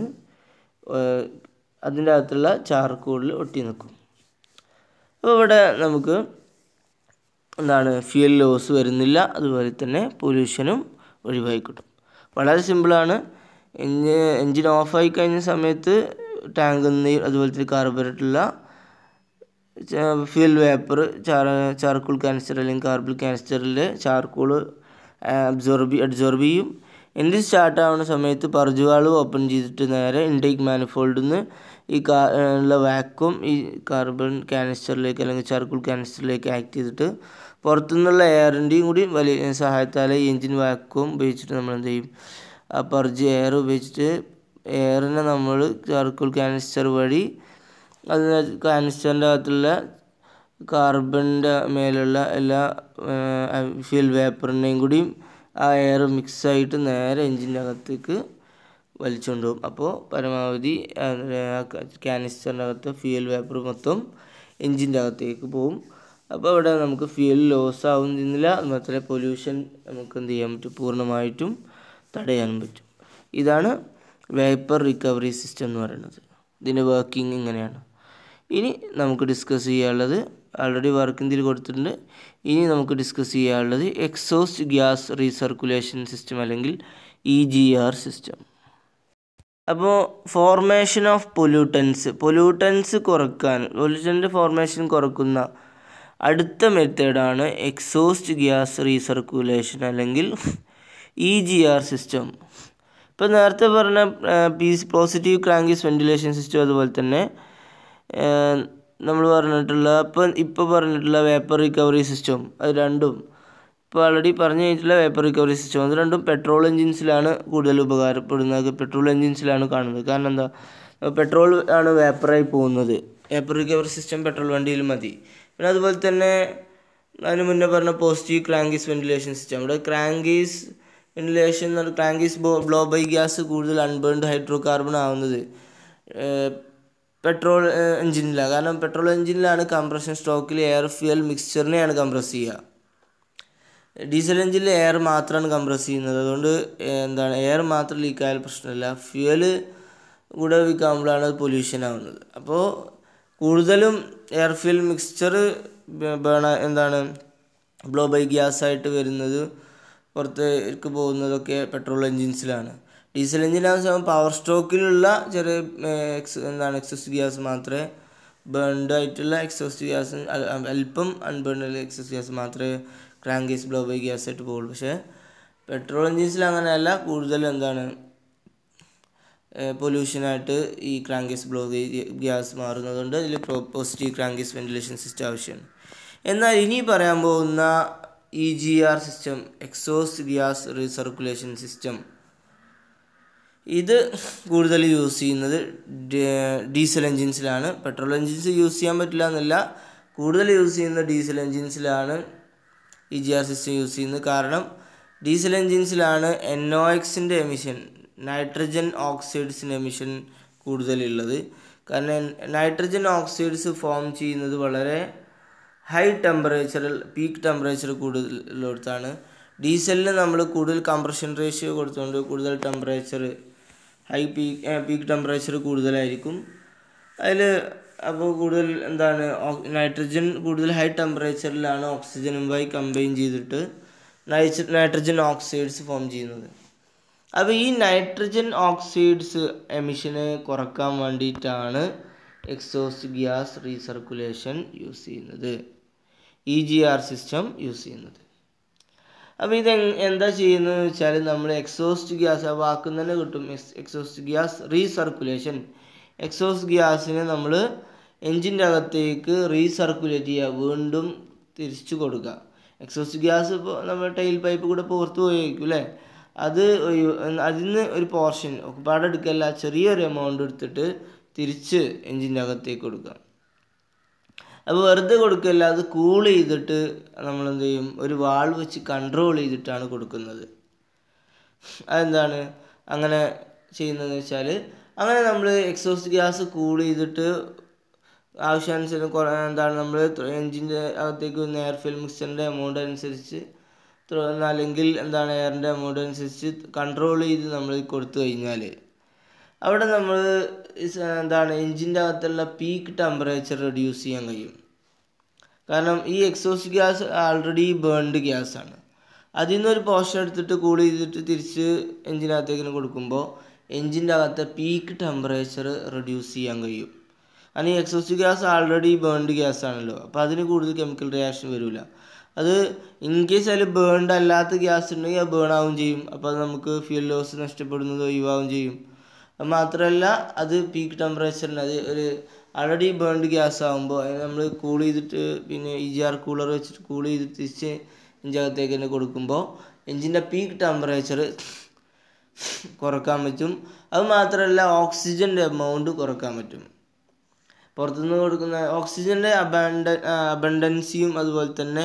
അതിൻ്റെ അകത്തുള്ള ചാർക്കോളിൽ ഒട്ടി നിൽക്കും അപ്പോൾ ഇവിടെ നമുക്ക് എന്താണ് ഫ്യൂൽ ലോസ് വരുന്നില്ല അതുപോലെ തന്നെ പൊല്യൂഷനും ഒഴിവായി കിട്ടും വളരെ സിമ്പിളാണ് എഞ്ചിൻ എൻജിൻ ഓഫായി കഴിഞ്ഞ സമയത്ത് ടാങ്കിൽ നിന്ന് അതുപോലെ തന്നെ കാർബറേറ്ററിലുള്ള ഫ്യൂൽ വേപ്പർ ചാർ ചാർക്കോൾ കാനിസ്റ്റർ അല്ലെങ്കിൽ കാർബൺ കാനിസ്റ്ററിൽ ചാർക്കോൾ അബ്സോർബ് അബ്സോർബ് ചെയ്യും എൻജിൻ സ്റ്റാർട്ട് ആവുന്ന സമയത്ത് പർജുവാൾ ഓപ്പൺ ചെയ്തിട്ട് നേരെ ഇൻടേക്ക് മാനിഫോൾഡിൽ നിന്ന് ഈ കാ ഉള്ള വാക്വം ഈ കാർബൺ കാനിസ്റ്ററിലേക്ക് അല്ലെങ്കിൽ ചാർക്കോൾ കാനിസ്റ്ററിലേക്ക് ആക്ട് ചെയ്തിട്ട് പുറത്തുനിന്നുള്ള എയറിൻ്റെയും കൂടി വലിയ സഹായത്താൽ ഈ എൻജിൻ വാക്വം ഉപയോഗിച്ചിട്ട് നമ്മൾ എന്ത് ചെയ്യും ആ പർജ് എയർ ഉപയോഗിച്ചിട്ട് എയറിനെ നമ്മൾ ചാർക്കോൾ കാനിസ്റ്റർ വഴി അതിന് കാനിസ്റ്ററിൻ്റെ അകത്തുള്ള കാർബണിൻ്റെ മേലുള്ള എല്ലാ ഫ്യൂൽ വേപ്പറിനെയും കൂടിയും ആ എയർ മിക്സായിട്ട് നേരെ എൻജിൻ്റെ അകത്തേക്ക് വലിച്ചുകൊണ്ട് പോകും അപ്പോൾ പരമാവധി കാനിസ്റ്ററിൻ്റെ അകത്ത് ഫ്യൂൽ വേപ്പർ മൊത്തം എൻജിൻ്റെ അകത്തേക്ക് പോകും അപ്പോൾ ഇവിടെ നമുക്ക് ഫ്യൂൽ ലോസ് ആവുന്നില്ല അതുമാത്രമേ പൊല്യൂഷൻ നമുക്ക് എന്ത് ചെയ്യാൻ പറ്റും പൂർണ്ണമായിട്ടും തടയാനും പറ്റും ഇതാണ് വേപ്പർ റിക്കവറി സിസ്റ്റം എന്ന് പറയുന്നത് ഇതിൻ്റെ വർക്കിംഗ് ഇങ്ങനെയാണ് ഇനി നമുക്ക് ഡിസ്കസ് ചെയ്യാനുള്ളത് ആൾറെഡി വർക്കിംഗ് ഇതിൽ കൊടുത്തിട്ടുണ്ട് ഇനി നമുക്ക് ഡിസ്കസ് ചെയ്യാനുള്ളത് എക്സോസ്റ്റ് ഗ്യാസ് റീസർക്കുലേഷൻ സിസ്റ്റം അല്ലെങ്കിൽ ഇ ജി ആർ സിസ്റ്റം അപ്പോൾ ഫോർമേഷൻ ഓഫ് പൊല്യൂട്ടൻസ് പൊല്യൂട്ടൻസ് കുറക്കാൻ പൊല്യൂട്ടൻ്റെ ഫോർമേഷൻ കുറക്കുന്ന അടുത്ത മെത്തേഡാണ് എക്സോസ്റ്റ് ഗ്യാസ് റീസർക്കുലേഷൻ അല്ലെങ്കിൽ ഇ ജി ആർ സിസ്റ്റം ഇപ്പോൾ നേരത്തെ പറഞ്ഞ പീസ് പോസിറ്റീവ് ക്രാങ്കീസ് വെന്റിലേഷൻ സിസ്റ്റം അതുപോലെ തന്നെ നമ്മൾ പറഞ്ഞിട്ടുള്ള ഇപ്പം ഇപ്പോൾ പറഞ്ഞിട്ടുള്ള വേപ്പർ റിക്കവറി സിസ്റ്റം അത് രണ്ടും ഇപ്പോൾ ആൾറെഡി പറഞ്ഞു കഴിഞ്ഞിട്ടുള്ള വേപ്പർ റിക്കവറി സിസ്റ്റം അത് രണ്ടും പെട്രോൾ എൻജിൻസിലാണ് കൂടുതൽ ഉപകാരപ്പെടുന്നത് പെട്രോൾ എൻജിൻസിലാണ് കാണുന്നത് കാരണം എന്താ പെട്രോൾ ആണ് വേപ്പറായി പോകുന്നത് വേപ്പർ റിക്കവറി സിസ്റ്റം പെട്രോൾ വണ്ടിയിൽ മതി പിന്നെ അതുപോലെ തന്നെ അതിന് മുന്നേ പറഞ്ഞ പോസിറ്റീവ് ക്രാങ്കീസ് വെന്റിലേഷൻ സിസ്റ്റം ഇവിടെ ക്രാങ്കീസ് വെന്റിലേഷൻ എന്ന് പറഞ്ഞാൽ ക്രാങ്കീസ് ബ്ലോ ബൈ ഗ്യാസ് കൂടുതൽ അൺബേൺഡ് ഹൈഡ്രോ കാർബൺ ആവുന്നത് പെട്രോൾ എഞ്ചിനിലാണ് കാരണം പെട്രോൾ എഞ്ചിനിലാണ് കംപ്രഷൻ സ്റ്റോക്കിൽ എയർ ഫ്യൂൽ മിക്സ്ചറിനെയാണ് കംപ്രസ് ചെയ്യുക ഡീസൽ എഞ്ചിനിൽ എയർ മാത്രമാണ് കംപ്രസ് ചെയ്യുന്നത് അതുകൊണ്ട് എന്താണ് എയർ മാത്രം ലീക്കായാൽ പ്രശ്നമില്ല ഫ്യൂല് കൂടെ വീക്കാകുമ്പോഴാണ് പൊല്യൂഷൻ ആവുന്നത് അപ്പോൾ കൂടുതലും എയർ ഫ്യൂൽ മിക്സ്ചർ ബേണ എന്താണ് ബ്ലോ ബൈ ഗ്യാസ് ആയിട്ട് വരുന്നത് പുറത്തേക്ക് പോകുന്നതൊക്കെ പെട്രോൾ എൻജിൻസിലാണ് ഡീസൽ എഞ്ചിനാകുന്ന സമയം പവർ സ്റ്റോക്കിലുള്ള ചെറിയ എക്സ് എന്താണ് എക്സോസ്റ്റ് ഗ്യാസ് മാത്രമേ ബേൺഡ് ആയിട്ടുള്ള എക്സോസ്റ്റ് ഗ്യാസ് അല്പം അൺബേൺഡ് എക്സോസ്റ്റ് ഗ്യാസ് മാത്രമേ ക്രാങ്കീസ് ബ്ലോ ബൈ ഗ്യാസ് ആയിട്ട് പോകുള്ളൂ പക്ഷേ പെട്രോൾ എൻജിൻസിൽ അങ്ങനെയല്ല കൂടുതൽ എന്താണ് പൊല്യൂഷനായിട്ട് ഈ ക്രാങ്കീസ് ബ്ലോ ഗ്യാസ് മാറുന്നതുകൊണ്ട് ഇതിൽ പോസിറ്റീവ് ക്രാങ്കീസ് വെന്റിലേഷൻ സിസ്റ്റം ആവശ്യമാണ് എന്നാൽ ഇനി പറയാൻ പോകുന്ന E G R system exhaust gas recirculation system ഇത് കൂടുതൽ യൂസ് ചെയ്യുന്നത് ഡീസൽ എൻജിൻസിലാണ് പെട്രോൾ എൻജിൻസ് യൂസ് ചെയ്യാൻ പറ്റില്ല എന്നല്ല കൂടുതൽ യൂസ് ചെയ്യുന്ന ഡീസൽ എൻജിൻസിലാണ് E G R system use ചെയ്യുന്നത് കാരണം ഡീസൽ എൻജിൻസിലാണ് എൻ ഒ എക്സിൻ്റെ എമിഷൻ നൈട്രജൻ ഓക്സൈഡ്സിൻ്റെ എമിഷൻ കൂടുതലുള്ളത് കാരണം നൈട്രജൻ ഓക്സൈഡ്സ് ഫോം ചെയ്യുന്നത് വളരെ ഹൈ ടെമ്പറേച്ചറിൽ പീക്ക് ടെമ്പറേച്ചർ കൂടുതലുള്ളടത്താണ് ഡീസലിന് നമ്മൾ കൂടുതൽ കംപ്രഷൻ റേഷ്യോ കൊടുത്തുകൊണ്ട് കൂടുതൽ temperature high peak peak temperature കൂടുതലായിരിക്കും അതിൽ അപ്പോൾ കൂടുതൽ എന്താണ് നൈട്രജൻ കൂടുതൽ ഹൈ ടെമ്പറേച്ചറിലാണ് ഓക്സിജനുമായി കമ്പൈൻ ചെയ്തിട്ട് നൈച്ച് നൈട്രജൻ ഓക്സൈഡ്സ് ഫോം ചെയ്യുന്നത് അപ്പോൾ ഈ നൈട്രജൻ ഓക്സൈഡ്സ് എമിഷനെ കുറക്കാൻ വേണ്ടിയിട്ടാണ് എക്സോസ്റ്റ് ഗ്യാസ് റീസർക്കുലേഷൻ യൂസ് ചെയ്യുന്നത് E G R system use ചെയ്യുന്നത് അപ്പോൾ ഇത് എന്താ ചെയ്യുന്നത് വെച്ചാൽ നമ്മൾ എക്സോസ്റ്റ് ഗ്യാസ് ആ വാക്കിൽ തന്നെ കിട്ടും എക്സോസ്റ്റ് ഗ്യാസ് റീസർക്കുലേഷൻ എക്സോസ്റ്റ് ഗ്യാസിനെ നമ്മൾ എൻജിൻ്റെ അകത്തേക്ക് റീസർക്കുലേറ്റ് ചെയ്യുക വീണ്ടും തിരിച്ചു കൊടുക്കുക എക്സോസ്റ്റ് ഗ്യാസ് ഇപ്പോൾ നമ്മൾ ടൈൽ പൈപ്പ് കൂടെ പുറത്ത് പോയിരിക്കും അല്ലേ അത് അതിന് ഒരു പോർഷൻ പാടെ എടുക്കല്ല ചെറിയൊരു എമൗണ്ട് എടുത്തിട്ട് തിരിച്ച് എൻജിൻ്റെ അകത്തേക്ക് കൊടുക്കുക അപ്പോൾ വെറുതെ കൊടുക്കല്ല അത് കൂൾ ചെയ്തിട്ട് നമ്മൾ എന്ത് ചെയ്യും ഒരു വാൾ വെച്ച് കൺട്രോൾ ചെയ്തിട്ടാണ് കൊടുക്കുന്നത് അതെന്താണ് അങ്ങനെ ചെയ്യുന്നതെന്ന് വെച്ചാൽ അങ്ങനെ നമ്മൾ എക്സോസ്റ്റ് ഗ്യാസ് കൂൾ ചെയ്തിട്ട് ആവശ്യാനുസരണം കുറേ എന്താണ് നമ്മൾ എൻജിൻ്റെ അകത്തേക്ക് വരുന്ന എയർ ഫിൽ മിക്സറിൻ്റെ എമൗണ്ട് അനുസരിച്ച് അല്ലെങ്കിൽ എന്താണ് എയറിൻ്റെ എമൗണ്ട് അനുസരിച്ച് കൺട്രോൾ ചെയ്ത് നമ്മൾ കൊടുത്തു കഴിഞ്ഞാൽ അവിടെ നമ്മൾ എന്താണ് എൻജിൻ്റെ അകത്തുള്ള പീക്ക് ടെമ്പറേച്ചർ റെഡ്യൂസ് ചെയ്യാൻ കഴിയും കാരണം ഈ എക്സോസ്റ്റ് ഗ്യാസ് ആൾറെഡി ബേൺഡ് ഗ്യാസാണ് അതിൽ നിന്നൊരു പോർഷൻ എടുത്തിട്ട് കൂൾ ചെയ്തിട്ട് തിരിച്ച് എഞ്ചിനകത്തേക്ക് കൊടുക്കുമ്പോൾ എഞ്ചിൻ്റെ അകത്തെ പീക്ക് ടെമ്പറേച്ചർ റെഡ്യൂസ് ചെയ്യാൻ കഴിയും കാരണം ഈ exhaust gas already burned gas ആണല്ലോ അപ്പോൾ അതിന് കൂടുതൽ കെമിക്കൽ റിയാക്ഷൻ വരില്ല അത് ഇൻ കേസ് അതിൽ ബേൺഡ് അല്ലാത്ത ഗ്യാസ് ഉണ്ടെങ്കിൽ അത് ബേൺ ആവും ചെയ്യും അപ്പോൾ അത് നമുക്ക് ഫ്യൂൽ ലോസ് നഷ്ടപ്പെടുന്നത് ഒഴിവാകും ചെയ്യും അത് മാത്രമല്ല അത് പീക്ക് ടെമ്പറേച്ചറിന് അത് ഒരു ആൾറെഡി ബേൺഡ് ഗ്യാസ് ആകുമ്പോൾ അതിന് നമ്മൾ കൂൾ ചെയ്തിട്ട് പിന്നെ ഇ ജി ആർ കൂളർ വെച്ചിട്ട് കൂൾ ചെയ്തിട്ട് തിരിച്ച് എഞ്ചിനകത്തേക്ക് തന്നെ കൊടുക്കുമ്പോൾ എഞ്ചിൻ്റെ പീക്ക് ടെമ്പറേച്ചർ കുറക്കാൻ പറ്റും അത് മാത്രമല്ല ഓക്സിജൻ്റെ എമൗണ്ട് കുറക്കാൻ പറ്റും പുറത്തുനിന്ന് കൊടുക്കുന്ന ഓക്സിജൻ്റെ അബാൻഡ അബണ്ടൻസിയും അതുപോലെ തന്നെ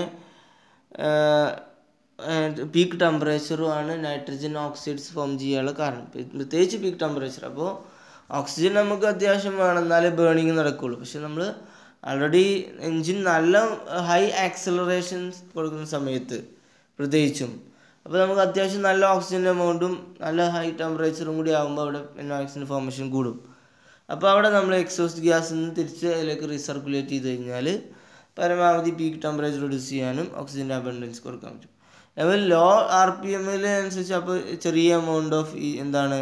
പീക്ക് ടെമ്പറേച്ചറും ആണ് നൈട്രജൻ ഓക്സൈഡ്സ് ഫോം ചെയ്യാനുള്ള കാരണം പ്രത്യേകിച്ച് പീക്ക് ടെമ്പറേച്ചർ അപ്പോൾ ഓക്സിജൻ നമുക്ക് അത്യാവശ്യം വേണം എന്നാലേ ബേണിങ് നടക്കുകയുള്ളൂ പക്ഷെ നമ്മൾ ആൾറെഡി എൻജിൻ നല്ല ഹൈ ആക്സലറേഷൻസ് കൊടുക്കുന്ന സമയത്ത് പ്രത്യേകിച്ചും അപ്പോൾ നമുക്ക് അത്യാവശ്യം നല്ല ഓക്സിജൻ എമൗണ്ടും നല്ല ഹൈ ടെമ്പറേച്ചറും കൂടി ആകുമ്പോൾ അവിടെ ഓക്സിജൻ ഫോർമേഷൻ കൂടും അപ്പോൾ അവിടെ നമ്മൾ എക്സോസ്റ്റ് ഗ്യാസിൽ നിന്ന് തിരിച്ച് അതിലേക്ക് റീസർക്കുലേറ്റ് ചെയ്ത് കഴിഞ്ഞാൽ പരമാവധി പീക്ക് ടെമ്പറേച്ചർ റെഡ്യൂസ് ചെയ്യാനും ഓക്സിജൻ്റെ അബണ്ടൻസ് കുറക്കാൻ പറ്റും അപ്പോൾ ലോ ആർ പി എമ്മിൽ അനുസരിച്ച് അപ്പോൾ ചെറിയ എമൗണ്ട് ഓഫ് ഈ എന്താണ്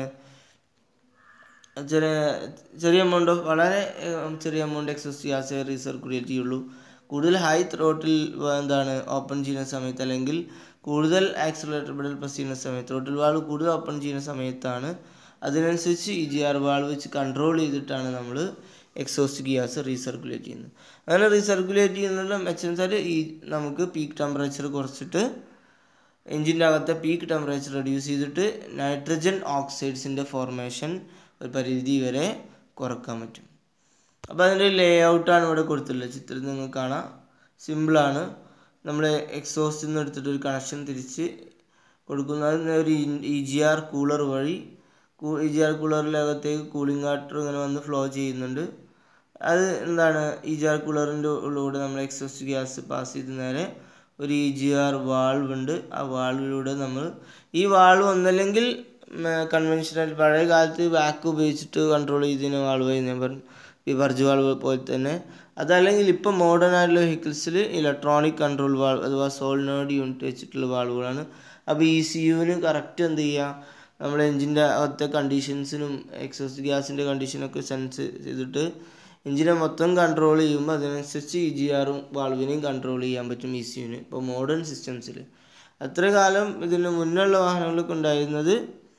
ചെറിയ ചെറിയ എമൗണ്ട് ഓഫ് വളരെ ചെറിയ എമൗണ്ട് എക്സോസ്റ്റ് ഗ്യാസ് റീസർക്കുലേറ്റ് ചെയ്യുള്ളൂ കൂടുതൽ ഹൈ ത്രോട്ടിൽ എന്താണ് ഓപ്പൺ ചെയ്യുന്ന സമയത്ത് അല്ലെങ്കിൽ കൂടുതൽ ആക്സിലേറ്റർ പെഡൽ പ്രസ് ചെയ്യുന്ന സമയത്ത് ത്രോട്ടിൽ വാൾവ് കൂടുതൽ ഓപ്പൺ ചെയ്യുന്ന സമയത്താണ് അതിനനുസരിച്ച് ഇ ജി ആർ വാൾവ് വെച്ച് കൺട്രോൾ ചെയ്തിട്ടാണ് നമ്മൾ എക്സോസ്റ്റ് ഗ്യാസ് റീസർക്കുലേറ്റ് ചെയ്യുന്നത് അങ്ങനെ റീസർക്കുലേറ്റ് ചെയ്യുന്നതിൽ മെച്ചം വെച്ചാൽ ഈ നമുക്ക് പീക്ക് ടെമ്പറേച്ചർ കുറച്ചിട്ട് എഞ്ചിൻ്റെ അകത്തെ പീക്ക് ടെമ്പറേച്ചർ റെഡ്യൂസ് ചെയ്തിട്ട് നൈട്രജൻ ഓക്സൈഡ്സിൻ്റെ ഫോർമേഷൻ ഒരു പരിധി വരെ കുറക്കാൻ പറ്റും അപ്പോൾ അതിൻ്റെ ലേ ഔട്ടാണ് ഇവിടെ കൊടുത്തിട്ടുള്ളത് ചിത്രത്തിൽ നിങ്ങൾക്ക് കാണാം സിമ്പിളാണ് നമ്മൾ എക്സോസ്റ്റിൽ നിന്ന് എടുത്തിട്ട് ഒരു കണക്ഷൻ തിരിച്ച് കൊടുക്കുന്നത് ഒരു ഇ ജി ആർ കൂളർ വഴി ഇ ജി ആർ കൂളറിനകത്തേക്ക് കൂളിംഗ് വാട്ടർ ഇങ്ങനെ വന്ന് ഫ്ലോ ചെയ്യുന്നുണ്ട് അത് എന്താണ് ഇ ജി ആർ കൂളറിൻ്റെ ഉള്ളിലൂടെ നമ്മൾ എക്സോസ്റ്റ് ഗ്യാസ് പാസ് ചെയ്ത് നേരെ ഒരു ഇ ജി ആർ വാൾവ് ഉണ്ട് ആ വാൾവിലൂടെ നമ്മൾ ഈ വാൾവ് ഒന്നല്ലെങ്കിൽ കൺവെൻഷണൽ പഴയ കാലത്ത് വാക്ക് ഉപയോഗിച്ചിട്ട് കൺട്രോൾ ചെയ്തിരുന്ന വാൾവ് ഞാൻ പറഞ്ഞു ഈ വർജ് വാൾവ് പോലെ തന്നെ അതല്ലെങ്കിൽ ഇപ്പം മോഡേൺ ആയിട്ടുള്ള വെഹിക്കിൾസിൽ ഇലക്ട്രോണിക് കൺട്രോൾ വാൾവ് അഥവാ സോളിനോഡ് യൂണിറ്റ് വെച്ചിട്ടുള്ള വാൾവുകളാണ് അപ്പോൾ ഇ സി യുവിന് കറക്റ്റ് എന്ത് ചെയ്യുക നമ്മുടെ എഞ്ചിൻ്റെ അകത്തെ കണ്ടീഷൻസിനും എക്സോസ്റ്റ് ഗ്യാസിൻ്റെ കണ്ടീഷനൊക്കെ സെൻസ് ചെയ്തിട്ട് എഞ്ചിനെ മൊത്തം കൺട്രോൾ ചെയ്യുമ്പോൾ അതിനനുസരിച്ച് ഇ ജി ആറും വാൾവിനെയും കൺട്രോൾ ചെയ്യാൻ പറ്റും ഇ സി യുവിന് ഇപ്പോൾ മോഡേൺ സിസ്റ്റംസിൽ അത്ര കാലം ഇതിന് മുന്നുള്ള വാഹനങ്ങളൊക്കെ ഉണ്ടായിരുന്നത്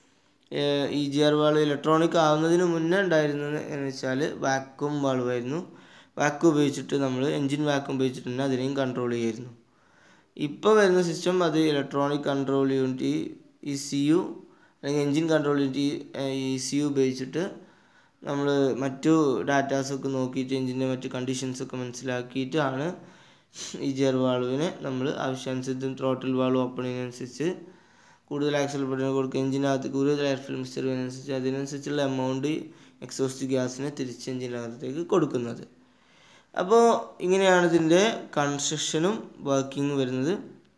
E G R valve electronic ആവുന്നതിന് മുന്നേ ഉണ്ടായിരുന്നത് എന്ന് വെച്ചാൽ വാക്വം വാൾവായിരുന്നു വാക്വം ഉപയോഗിച്ചിട്ട് നമ്മൾ എൻജിൻ വാക്വം ഉപയോഗിച്ചിട്ട് തന്നെ അതിനെയും കൺട്രോൾ ചെയ്യായിരുന്നു ഇപ്പോൾ വരുന്ന സിസ്റ്റം അത് electronic control unit E C U അല്ലെങ്കിൽ engine control unit E C U ഉപയോഗിച്ചിട്ട് നമ്മൾ മറ്റു ഡാറ്റാസൊക്കെ നോക്കിയിട്ട് എൻജിൻ്റെ മറ്റു കണ്ടീഷൻസൊക്കെ മനസ്സിലാക്കിയിട്ടാണ് ഈ ജെയർ വാൾവിനെ നമ്മൾ ആവശ്യാനുസരിച്ച് ത്രോട്ടിൽ വാൾവ് ഓപ്പൺ ചെയ്യുന്നതനുസരിച്ച് കൂടുതൽ ആക്സൽ ബട്ടൺ കൊടുക്കുക എഞ്ചിനകത്ത് കൂടുതൽ എയർ ഫിൽ മിക്സ്ചർ ചെയ്യുന്നതനുസരിച്ച് അതിനനുസരിച്ചുള്ള എമൗണ്ട് എക്സോസ്റ്റ് ഗ്യാസിനെ തിരിച്ച് എഞ്ചിനകത്തേക്ക് കൊടുക്കുന്നത് അപ്പോൾ ഇങ്ങനെയാണ് ഇതിൻ്റെ കൺസ്ട്രക്ഷനും വർക്കിംഗ് വരുന്നത്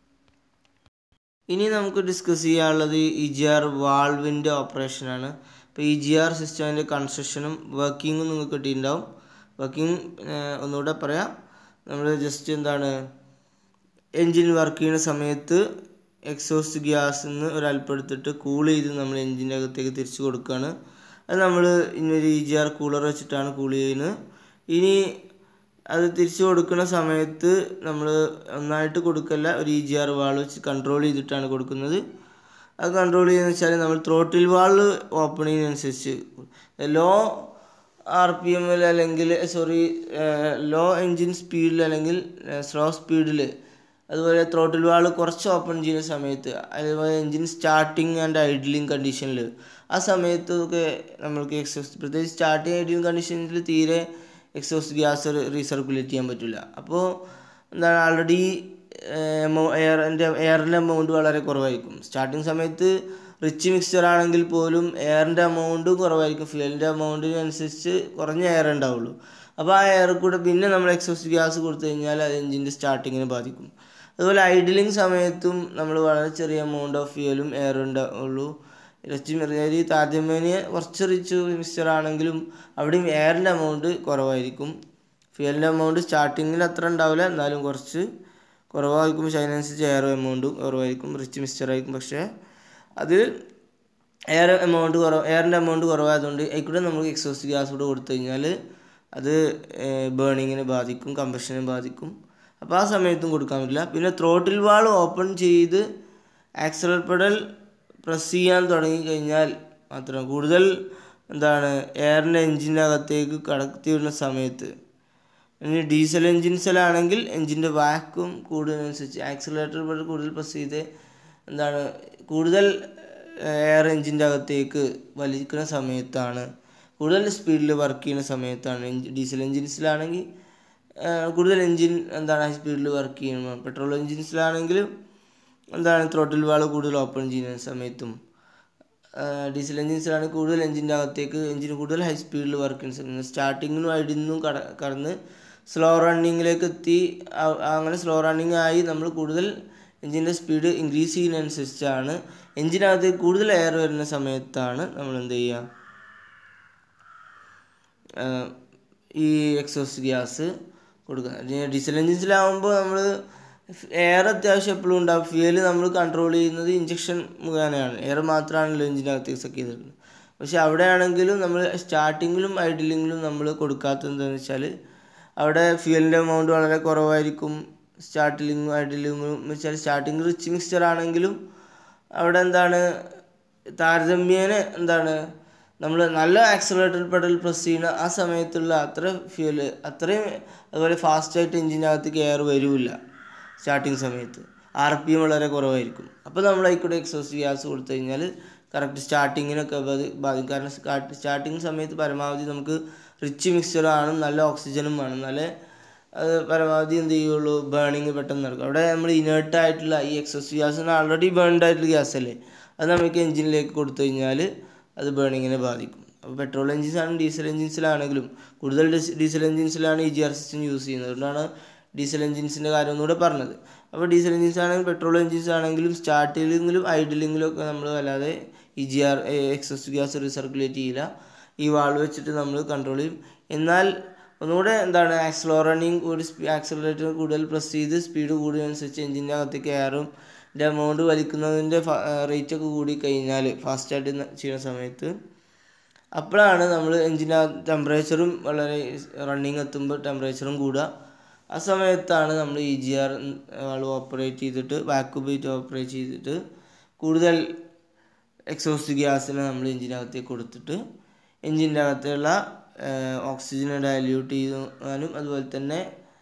ഇനി നമുക്ക് ഡിസ്കസ് ചെയ്യാനുള്ളത് ഇ ജി ആർ വാൾവിൻ്റെ ഓപ്പറേഷനാണ് ഇപ്പോൾ ഇ ജി ആർ സിസ്റ്റമിൻ്റെ കൺസ്ട്രക്ഷനും വർക്കിങ്ങും നിങ്ങൾക്ക് കിട്ടിയിട്ടുണ്ടാവും വർക്കിംഗ് ഒന്നുകൂടെ പറയാം നമ്മൾ ജസ്റ്റ് എന്താണ് എൻജിൻ വർക്ക് ചെയ്യുന്ന സമയത്ത് എക്സോസ്റ്റ് ഗ്യാസിൽ നിന്ന് ഒരല്പം എടുത്തിട്ട് കൂൾ ചെയ്ത് നമ്മൾ എൻജിൻ്റെ അകത്തേക്ക് തിരിച്ചു കൊടുക്കുകയാണ് അത് നമ്മൾ ഇന്നൊരു ഇ ജി ആർ കൂളർ വെച്ചിട്ടാണ് കൂൾ ചെയ്യുന്നത് ഇനി അത് തിരിച്ചു കൊടുക്കുന്ന സമയത്ത് നമ്മൾ ഒന്നായിട്ട് കൊടുക്കല്ല ഒരു ഇ ജി ആർ വാൾ വെച്ച് കൺട്രോൾ ചെയ്തിട്ടാണ് കൊടുക്കുന്നത് അത് കൺട്രോൾ ചെയ്യുന്നത് വെച്ചാൽ നമ്മൾ ത്രോട്ടിൽ വാൾ ഓപ്പൺ ചെയ്യുന്നതനുസരിച്ച് ലോ ആർ പി എമ്മിൽ അല്ലെങ്കിൽ സോറി ലോ എൻജിൻ സ്പീഡിൽ അല്ലെങ്കിൽ സ്ലോ സ്പീഡിൽ അതുപോലെ ത്രോട്ടിൽ വാൾ കുറച്ച് ഓപ്പൺ ചെയ്യുന്ന സമയത്ത് അതുപോലെ എൻജിൻ സ്റ്റാർട്ടിങ് ആൻഡ് ഐഡ്ലിങ് കണ്ടീഷനിൽ ആ സമയത്തൊക്കെ നമ്മൾക്ക് എക്സോസ്റ്റ് പ്രത്യേകിച്ച് സ്റ്റാർട്ടിങ് ഐഡ്ലിങ് കണ്ടീഷനിൽ തീരെ എക്സോസ്റ്റ് ഗ്യാസ് റീസർക്കുലേറ്റ് ചെയ്യാൻ പറ്റില്ല അപ്പോൾ എന്താണ് ആൾറെഡി എയറിൻ്റെ എയറിൻ്റെ എമൗണ്ട് വളരെ കുറവായിരിക്കും സ്റ്റാർട്ടിങ് സമയത്ത് റിച്ച് മിക്സ്ചർ ആണെങ്കിൽ പോലും എയറിൻ്റെ എമൗണ്ടും കുറവായിരിക്കും ഫ്യൂലിൻ്റെ എമൗണ്ടിനനുസരിച്ച് കുറഞ്ഞ എയർ ഉണ്ടാവുള്ളൂ അപ്പോൾ ആ എയർ കൂടെ പിന്നെ നമ്മൾ എക്സോസ്റ്റ് ഗ്യാസ് കൊടുത്തു കഴിഞ്ഞാൽ അത് എഞ്ചിൻ്റെ സ്റ്റാർട്ടിങ്ങിനെ ബാധിക്കും അതുപോലെ ഐഡിലിംഗ് സമയത്തും നമ്മൾ വളരെ ചെറിയ എമൗണ്ട് ഓഫ് ഫ്യൂലും എയർ ഉണ്ടാവുള്ളൂ റിച്ച് അതായത് താരതമ്യേന കുറച്ച് റിച്ച് മിക്സ്ചർ ആണെങ്കിലും അവിടെയും എയറിൻ്റെ എമൗണ്ട് കുറവായിരിക്കും ഫ്യൂവലിൻ്റെ എമൗണ്ട് സ്റ്റാർട്ടിങ്ങിൽ അത്ര ഉണ്ടാവില്ല എന്നാലും കുറച്ച് കുറവായിരിക്കും പക്ഷേ അതിനനുസരിച്ച് എയർ എമൗണ്ടും കുറവായിരിക്കും റിച്ച് മിക്സ്ചർ ആയിരിക്കും പക്ഷേ അത് എയർ എമൗണ്ട് കുറവ് എയറിൻ്റെ എമൗണ്ട് കുറവായതുകൊണ്ട് അതിൽക്കൂടെ നമുക്ക് എക്സോസ്റ്റ് ഗ്യാസ് കൂടെ കൊടുത്തു കഴിഞ്ഞാൽ അത് ബേണിങ്ങിനെ ബാധിക്കും കമ്പഷനെ ബാധിക്കും അപ്പോൾ ആ സമയത്തും കൊടുക്കാൻ പറ്റില്ല പിന്നെ ത്രോട്ടിൽ വാൾ ഓപ്പൺ ചെയ്ത് ആക്സലർ പെഡൽ പ്രസ് ചെയ്യാൻ തുടങ്ങി കഴിഞ്ഞാൽ മാത്രം കൂടുതൽ എന്താണ് എയറിൻ്റെ എൻജിൻ്റെ അകത്തേക്ക് കടത്തി വരുന്ന സമയത്ത് ഇനി ഡീസൽ എൻജിൻസിലാണെങ്കിൽ എൻജിൻ്റെ വാക്വം കൂടുന്നതനുസരിച്ച് ആക്സിലേറ്റർ പെഡൽ കൂടുതൽ പ്രസ് ചെയ്ത് എന്താണ് കൂടുതൽ എയർ എൻജിൻ്റെ അകത്തേക്ക് വലിക്കുന്ന സമയത്താണ് കൂടുതൽ സ്പീഡിൽ വർക്ക് ചെയ്യുന്ന സമയത്താണ് ഡീസൽ എൻജിൻസിലാണെങ്കിൽ കൂടുതൽ എൻജിൻ എന്താണ് ഹൈ സ്പീഡിൽ വർക്ക് ചെയ്യുന്നത് പെട്രോൾ എൻജിൻസിലാണെങ്കിൽ എന്താണ് ത്രോട്ടിൽ വാൾ കൂടുതൽ ഓപ്പൺ ചെയ്യുന്ന സമയത്തും ഡീസൽ എൻജിൻസിലാണ് കൂടുതൽ എൻജിൻ്റെ അകത്തേക്ക് എൻജിൻ കൂടുതൽ ഹൈ സ്പീഡിൽ വർക്ക് ചെയ്യുന്ന സമയത്ത് സ്റ്റാർട്ടിങ്ങിനും അടിന്നും കട കടന്ന് സ്ലോ റണ്ണിങ്ങിലേക്ക് എത്തി അങ്ങനെ സ്ലോ റണ്ണിങ് ആയി നമ്മൾ കൂടുതൽ എൻജിൻ്റെ സ്പീഡ് ഇൻക്രീസ് ചെയ്യുന്നതനുസരിച്ചാണ് എൻജിനകത്ത് കൂടുതൽ എയർ വരുന്ന സമയത്താണ് നമ്മൾ എന്ത് ചെയ്യുക ഈ എക്സോസ്റ്റ് ഗ്യാസ് കൊടുക്കുക ഡീസൽ എൻജിൻസിലാവുമ്പോൾ നമ്മൾ എയർ അത്യാവശ്യം എപ്പോഴും ഉണ്ടാവും ഫ്യൂവൽ നമ്മൾ കൺട്രോൾ ചെയ്യുന്നത് ഇഞ്ചക്ഷൻ മുഖേനയാണ് എയർ മാത്രമാണല്ലോ എഞ്ചിനകത്തേക്ക് സെക്ക് ചെയ്തിട്ടുള്ളത് പക്ഷെ അവിടെയാണെങ്കിലും നമ്മൾ സ്റ്റാർട്ടിങ്ങിലും ഐഡിലിങ്ങിലും നമ്മൾ കൊടുക്കാത്തത് എന്താണെന്ന് വെച്ചാൽ അവിടെ ഫ്യൂവലിൻ്റെ എമൗണ്ട് വളരെ കുറവായിരിക്കും സ്റ്റാർട്ടിലിങ്ങും ഐഡിലിങ്ങും എന്ന് വെച്ചാൽ സ്റ്റാർട്ടിങ് റിച്ച് മിക്സ്ചർ ആണെങ്കിലും അവിടെ എന്താണ് താരതമ്യേന എന്താണ് നമ്മൾ നല്ല ആക്സലേറ്റർ പെഡൽ പ്രസ് ചെയ്യുന്ന ആ സമയത്തുള്ള അത്ര ഫ്യൂൽ അത്രയും അതുപോലെ ഫാസ്റ്റായിട്ട് എഞ്ചിനകത്തേക്ക് എയർ വരില്ല സ്റ്റാർട്ടിങ് സമയത്ത് ആർ പി എം വളരെ കുറവായിരിക്കും അപ്പോൾ നമ്മൾ അതിൽക്കൂടെ എക്സോസ്റ്റ് ഗ്യാസ് കൊടുത്തു കഴിഞ്ഞാൽ കറക്റ്റ് സ്റ്റാർട്ടിങ്ങിനൊക്കെ അത് ബാധിക്കും കാരണം സ്റ്റാർട്ടിങ് സമയത്ത് പരമാവധി നമുക്ക് റിച്ച് മിക്സ്ചറാണ് നല്ല ഓക്സിജനും വേണം നല്ല അത് പരമാവധി എന്ത് ചെയ്യുള്ളൂ ബേണിങ് പെട്ടെന്ന് നടക്കും അവിടെ നമ്മൾ ഇനേർട്ട് ആയിട്ടുള്ള ഈ എക്സോസ്റ്റ് ഗ്യാസ് ആൾറെഡി ബേൺഡ് ആയിട്ടുള്ള ഗ്യാസ് അല്ലേ അത് നമുക്ക് എഞ്ചിനിലേക്ക് കൊടുത്തു കഴിഞ്ഞാൽ അത് ബേണിങ്ങിനെ ബാധിക്കും അപ്പോൾ പെട്രോൾ എഞ്ചിൻസ് ആണെങ്കിലും ഡീസൽ എഞ്ചിൻസിലാണെങ്കിലും കൂടുതൽ ഡീസൽ എഞ്ചിൻസിലാണ് E G R system use ചെയ്യുന്നത് അതുകൊണ്ടാണ് ഡീസൽ എഞ്ചിൻസിൻ്റെ കാര്യം ഒന്നുകൂടെ പറഞ്ഞത് അപ്പോൾ ഡീസൽ എഞ്ചിൻസ് ആണെങ്കിലും പെട്രോൾ എഞ്ചിൻസ് ആണെങ്കിലും സ്റ്റാർട്ടിലെങ്കിലും ഐഡിലെങ്കിലും ഒക്കെ നമ്മൾ വല്ലാതെ E G R exhaust gas recirculate ചെയ്യില്ല ഈ വാൾവ് വെച്ചിട്ട് നമ്മൾ കൺട്രോൾ ചെയ്യും എന്നാൽ ഒന്നുകൂടെ എന്താണ് ആക്സലോ റണ്ണിങ് കൂടി ആക്സലറേറ്റർ കൂടുതൽ പ്രസ് ചെയ്ത് സ്പീഡ് കൂടുന്നതനുസരിച്ച് എഞ്ചിൻ്റെ അകത്തേക്ക് എയറും ൻ്റെ എമൗണ്ട് വലിക്കുന്നതിൻ്റെ റേറ്റ് ഒക്കെ കൂടി കഴിഞ്ഞാൽ ഫാസ്റ്റായിട്ട് ചെയ്യുന്ന സമയത്ത് അപ്പോഴാണ് നമ്മൾ എഞ്ചിൻ്റെ ടെമ്പറേച്ചറും വളരെ റണ്ണിങ് എത്തുമ്പോൾ ടെമ്പറേച്ചറും കൂടുക ആ സമയത്താണ് നമ്മൾ E G R valve operate ചെയ്തിട്ട് വാക്യൂബേറ്റ് ഓപ്പറേറ്റ് ചെയ്തിട്ട് കൂടുതൽ എക്സോസ്റ്റ് ഗ്യാസിനെ നമ്മൾ എഞ്ചിനകത്തേക്ക് കൊടുത്തിട്ട് എഞ്ചിൻ്റെ അകത്തുള്ള ഓക്സിജനെ ഡയല്യൂട്ട് ചെയ്യാനും അതുപോലെ തന്നെ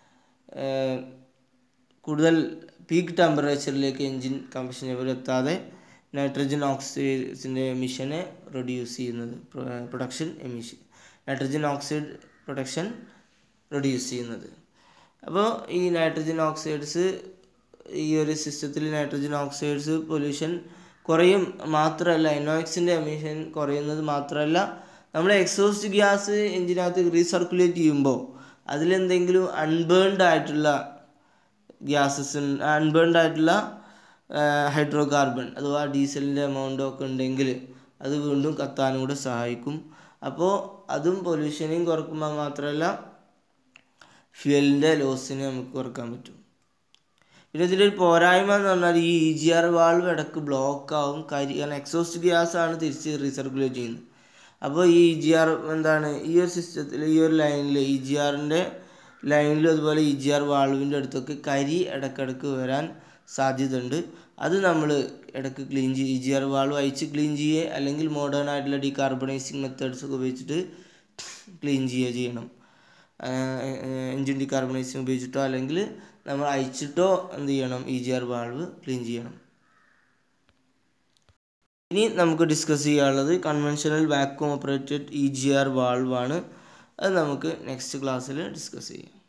കൂടുതൽ പീക്ക് ടെമ്പറേച്ചറിലേക്ക് എൻജിൻ കമ്പഷൻ എത്താതെ നൈട്രജൻ ഓക്സൈഡ്സിൻ്റെ എമിഷനെ റെഡ്യൂസ് ചെയ്യുന്നത് production emission nitrogen oxide production reduce ചെയ്യുന്നത് അപ്പോൾ ഈ നൈട്രജൻ ഓക്സൈഡ്സ് ഈ ഒരു സിസ്റ്റത്തിൽ നൈട്രജൻ ഓക്സൈഡ്സ് പൊല്യൂഷൻ കുറയും മാത്രമല്ല എനോക്സിൻ്റെ എമിഷൻ കുറയുന്നത് മാത്രമല്ല നമ്മൾ എക്സോസ്റ്റ് ഗ്യാസ് എഞ്ചിനകത്ത് റീസർക്കുലേറ്റ് ചെയ്യുമ്പോൾ അതിലെന്തെങ്കിലും അൺബേൺഡ് ആയിട്ടുള്ള ഗ്യാസസ് അൺബേൺഡ് ആയിട്ടുള്ള ഹൈഡ്രോ കാർബൺ അഥവാ ഡീസലിൻ്റെ എമൗണ്ട് ഒക്കെ ഉണ്ടെങ്കിൽ അത് വീണ്ടും കത്താനും കൂടെ സഹായിക്കും അപ്പോൾ അതും പൊല്യൂഷനെയും കുറക്കുമ്പോൾ മാത്രമല്ല ഫ്യൂവലിൻ്റെ ലോസിനെ നമുക്ക് കുറക്കാൻ പറ്റും പിന്നെ ഇതിലൊരു പോരായ്മ എന്ന് പറഞ്ഞാൽ ഈ ഇ ജി ആർ വാൾവ് ഇടയ്ക്ക് ബ്ലോക്ക് ആവും കരി കാരണം എക്സോസ്റ്റ് ഗ്യാസ് ആണ് തിരിച്ച് റീസർക്കുലേറ്റ് ചെയ്യുന്നത് അപ്പോൾ ഈ ഇ ജി ആർ എന്താണ് ഈ ഒരു സിസ്റ്റത്തിൽ ഈ ഒരു ലൈനിൽ ഇ ജി ആറിൻ്റെ ലൈനിലും അതുപോലെ ഇ ജി ആർ വാൾവിൻ്റെ അടുത്തൊക്കെ കരി ഇടയ്ക്കിടയ്ക്ക് വരാൻ സാധ്യതയുണ്ട് അത് നമ്മൾ ഇടയ്ക്ക് ക്ലീൻ ചെയ്യും ഇ ജി ആർ വാൾവ് അയച്ച് ക്ലീൻ ചെയ്യുക അല്ലെങ്കിൽ മോഡേൺ ആയിട്ടുള്ള ഡീകാർബണൈസിങ് മെത്തേഡ്സ് ഒക്കെ ഉപയോഗിച്ചിട്ട് ക്ലീൻ ചെയ്യുക ചെയ്യണം എൻജിൻ ഡീകാർബണൈസിങ് ഉപയോഗിച്ചിട്ടോ അല്ലെങ്കിൽ നമ്മൾ അയച്ചിട്ടോ എന്ത് ചെയ്യണം E G R valve clean ചെയ്യണം ഇനി നമുക്ക് ഡിസ്കസ് ചെയ്യാനുള്ളത് conventional vacuum operated E G R valve ആണ് അത് നമുക്ക് നെക്സ്റ്റ് ക്ലാസ്സിൽ ഡിസ്കസ് ചെയ്യാം